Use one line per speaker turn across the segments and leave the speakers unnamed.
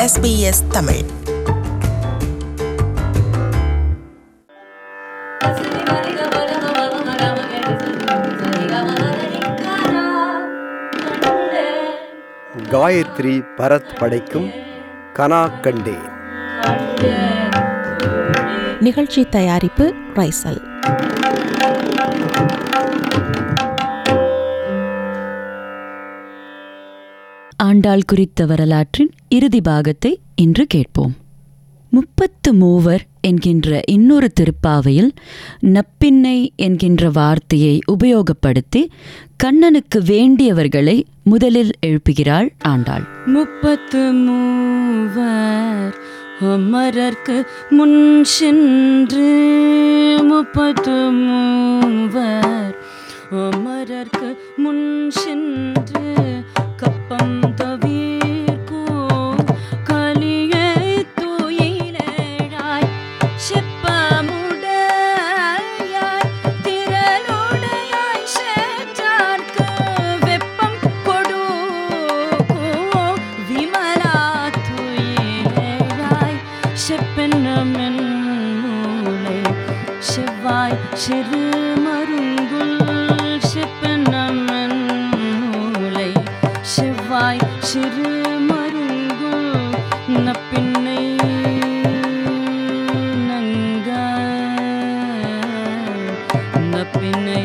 SBS Tamil
Gayatri Bharat படைக்கும் கனா கண்டேன்
நிகழ்ச்சி தயாரிப்பு ரைசல்
ஆண்டாள் குறித்த வரலாற்றின் இறுதி பாகத்தை இன்று கேட்போம் முப்பத்து மூவர் என்கின்ற இன்னொரு திருப்பாவையில் நப்பின்னை என்கின்ற வார்த்தையை உபயோகப்படுத்தி கண்ணனுக்கு வேண்டியவர்களை முதலில் எழுப்புகிறாள் ஆண்டாள்
முப்பத்து மூவர் அமரர்க்கு முன் சென்று முப்பத்து மூவர் அமரர்க்கு முன் சென்று கப்பம் தவிர்க்கும் கலியை துயிலாய் செப்பமுடையாய் திரளுடையாய் சேற்றார்க்கு வெப்பம் கொடுக்கும் விமலா துயிலாய் செப்பென்னமென் மூளை செவ்வாய் சிறு மருங்குல் செப்பென்னமென் மூளை செவ்வாய் சிறு மருங்குல் நப்பின்னை நங்க நப்பின்னை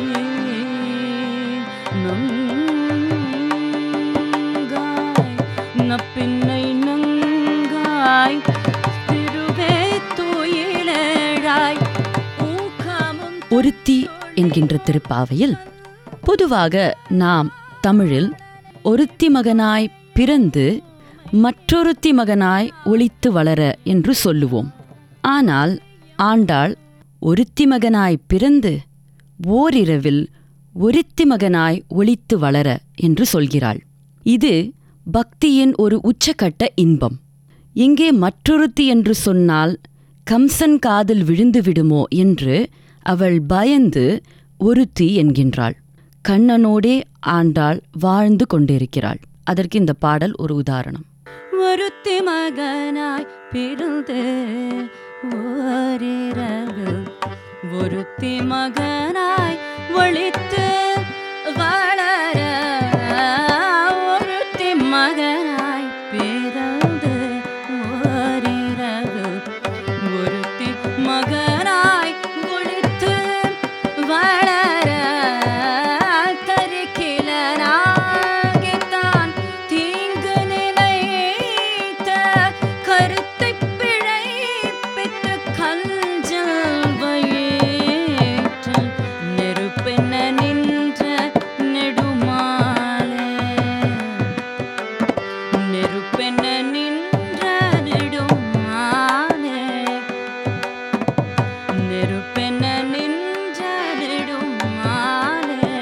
நங்காய் நப்பின்னை நங்காய் திருவே துயிலேழாய் ஊக்கமும்
ஒருத்தி என்கின்ற திருப்பாவையில் பொதுவாக நாம் தமிழில் ஒருத்தி மகனாய் பிறந்து மற்றொருத்தி மகனாய் ஒளித்து வளர என்று சொல்லுவோம் ஆனால் ஆண்டாள் ஒருத்தி மகனாய் பிறந்து ஓரிரவில் ஒருத்தி மகனாய் ஒளித்து வளர என்று சொல்கிறாள் இது பக்தியின் ஒரு உச்சக்கட்ட இன்பம் இங்கே மற்றொருத்தி என்று சொன்னால் கம்சன் காதில் விழுந்து விடுமோ என்று அவள் பயந்து ஒருத்தி என்கின்றாள் கண்ணனோடே ஆண்டாள் வாழ்ந்து கொண்டிருக்கிறாள் அதற்கு இந்த பாடல் ஒரு உதாரணம்
ஒருத்தி மகனாய் பிறந்து ஓரிரவில் ஒருத்தி மகனாய் ஒளித்து வளர ஒருத்தி மகனாய் பிறந்து ஓரிரவில் ஒருத்தி மகனாய் ஒளித்து வளர கருக்கிலனாகித்தான் தீங்கு நினைத்த கருத்தைப் பிழைப்பித்து கஞ்சல் வயிற்றில் நெருப்பென நின்ற நெடுமாலே நெருப்பென நின்ற நெடுமாலே நெருப்பென நின்ற நெடுமாலே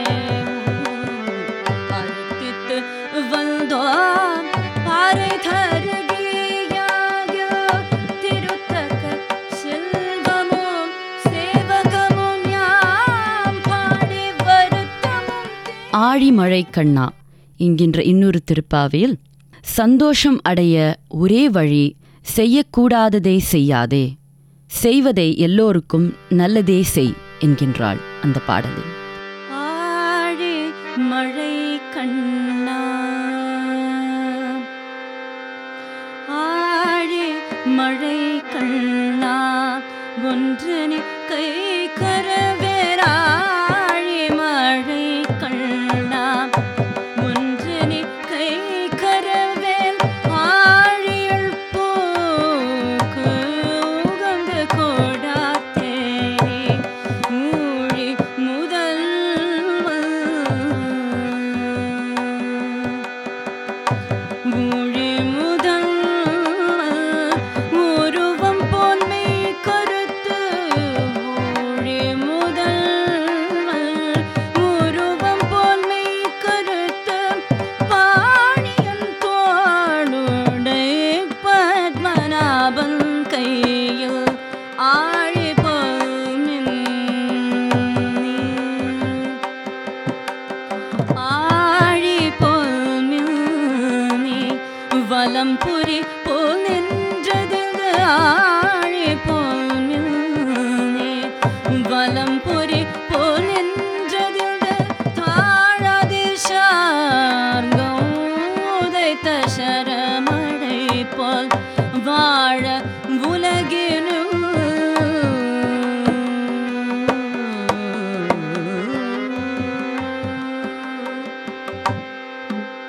அறுத்தித்து வந்தோம் பாறை தருகியாக திருத்தக்க செல்வமும் சேவகமும் யாம் பாடி வருத்தமும்
ஆழிமழை கண்ணா என்கின்ற இன்னொரு திருப்பாவையில் சந்தோஷம் அடைய ஒரே வழி செய்யக்கூடாததை செய்யாதே செய்வதை எல்லோருக்கும் நல்லதே செய் என்கின்றாள் அந்த பாடலில்
ஆழி மழை கண்ணா ஆழி மழை கண்ணா ஒன்று நீ கை கரவேராழி மழை கண்ணா ஒன்று நீ கை கரவேல் ஆழியுள் போக்கு உகந்த கோடாத்தேரி ஊழி முதல் ஊழி முதல் உருவம் பொன்மை கருத்து ஊழி முதல் வலம் புரி போல் நின்றது ஆழி போல் மில்னே வலம் புரி போல் நின்றது தாழாதி சார்கம் உதைத்த சரமழை போல் வாழ உலகினும்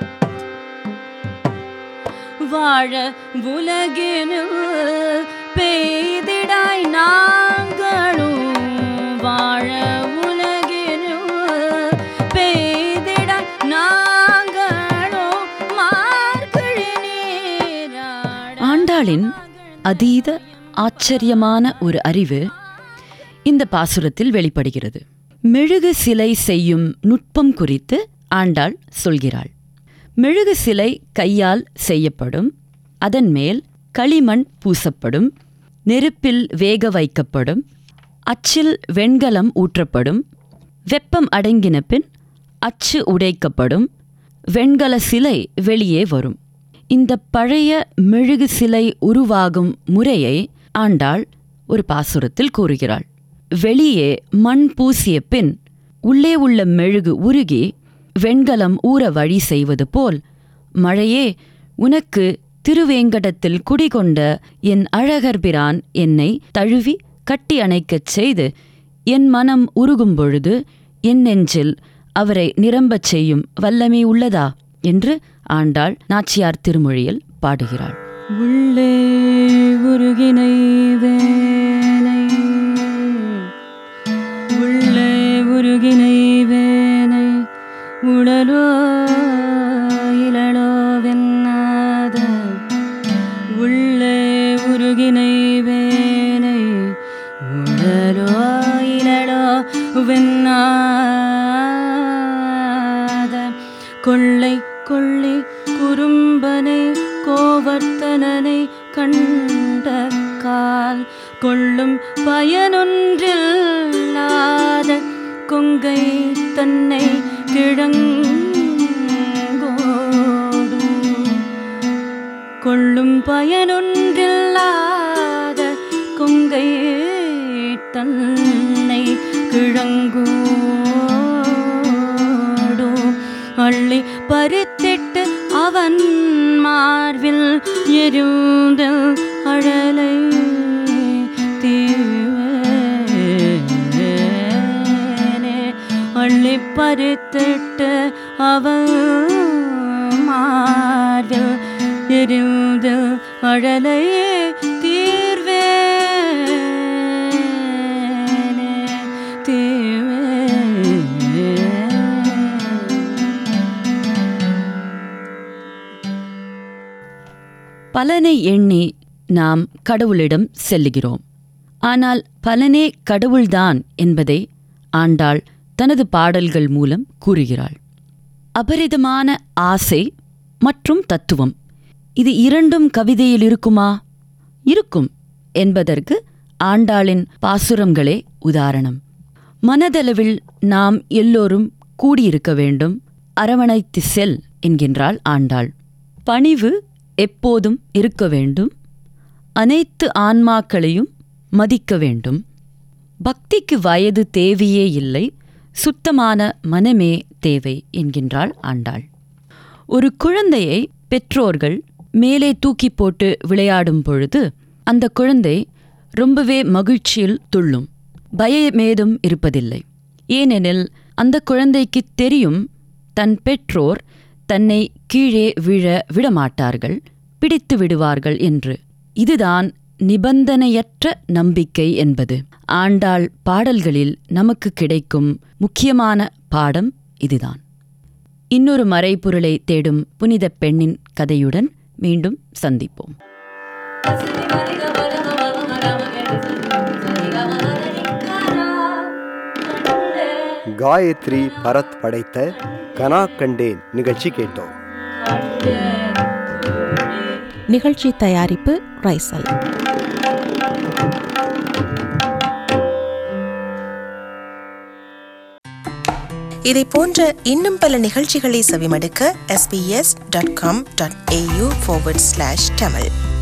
வாழ உலகினும் பெய்திடாய் நாங்களும் வாழ உலகினும் பெய்திடாய் நாங்களும் மார்கழி நீராட
ஆண்டாளின் அதீத ஆச்சரியமான ஒரு அறிவு இந்த பாசுரத்தில் வெளிப்படுகிறது மெழுகு சிலை செய்யும் நுட்பம் குறித்து ஆண்டாள் சொல்கிறாள் மெழுகு சிலை கையால் செய்யப்படும் அதன் மேல் களிமண் பூசப்படும் நெருப்பில் வேக வைக்கப்படும் அச்சில் வெண்கலம் ஊற்றப்படும் வெப்பம் அடங்கின பின் அச்சு உடைக்கப்படும் வெண்கல சிலை வெளியே வரும் இந்த பழைய மெழுகு சிலை உருவாகும் முறையை ஆண்டாள் ஒரு பாசுரத்தில் கூறுகிறாள் வெளியே மண் பூசிய பின் உள்ளே உள்ள மெழுகு உருகி வெண்கலம் ஊற வழி செய்வது போல் மழையே உனக்கு திருவேங்கடத்தில் குடிகொண்ட என் அழகர்பிரான் என்னை தழுவி கட்டி அணைக்கச் செய்து என் மனம் உருகும் பொழுது என் நெஞ்சில் அவரை நிரம்பச் செய்யும் வல்லமை உள்ளதா என்று ஆண்டாள் நாச்சியார் திருமொழியில் பாடுகிறாள்
உள்ளே உருகினை வேனை உள்ளே உருகினை வேனை உடலோ இளலோ வெண்ணாத உள்ளே உருகினை வேனை உடலோ இளலோ வெண்ணாத கொள்ளை கொள்ளி குறும்பனை கோவர்த்தனனை கண்ட கால் கொள்ளும் பயனொன்றில்லாத கொங்கை தன்னை கிழங்கோடு கொள்ளும் பயனொன்றில்லாத கொங்கை தன்னை கிழங்கோடு அள்ளி பறித்திட்டு அவன் மார்பில் எரிந்த அழலை தீவேனே அள்ளி பறித்திட்டு அவன் மார்பில் எரிந்த அழலை தீர்வேனே தீர்வே
பலனை எண்ணி நாம் கடவுளிடம் செல்லுகிறோம் ஆனால் பலனே கடவுள்தான் என்பதை ஆண்டாள் தனது பாடல்கள் மூலம் கூறுகிறாள் அபரிதமான ஆசை மற்றும் தத்துவம் இது இரண்டும் கவிதையில் இருக்குமா இருக்கும் என்பதற்கு ஆண்டாளின் பாசுரங்களே உதாரணம் மனதளவில் நாம் எல்லோரும் கூடியிருக்க வேண்டும் அரவணைத்து செல் என்கின்றாள் ஆண்டாள் பணிவு எப்போதும் இருக்க வேண்டும் அனைத்து ஆன்மாக்களையும் மதிக்க வேண்டும் பக்திக்கு வயது தேவையே இல்லை சுத்தமான மனமே தேவை என்கின்றாள் ஆண்டாள் ஒரு குழந்தையை பெற்றோர்கள் மேலே தூக்கி போட்டு விளையாடும் பொழுது அந்த குழந்தை ரொம்பவே மகிழ்ச்சியில் துள்ளும் பயமேதும் இருப்பதில்லை ஏனெனில் அந்த குழந்தைக்கு தெரியும் தன் பெற்றோர் தன்னை கீழே விழ விடமாட்டார்கள் பிடித்து விடுவார்கள் என்று இதுதான் நிபந்தனையற்ற நம்பிக்கை என்பது ஆண்டாள் பாடல்களில் நமக்கு கிடைக்கும் முக்கியமான பாடம் இதுதான் இன்னொரு மறைபொருளை தேடும் புனித பெண்ணின் கதையுடன் மீண்டும் சந்திப்போம்
காயத்ரி பரத் படைத்த கனா கண்டேன் நிகழ்ச்சி கேட்டோம்
நிகழ்ச்சி தயாரிப்பு ரைசல்
இதை போன்ற இன்னும் பல நிகழ்ச்சிகளை செவிமடுக்க sbs.com.au forward slash tamil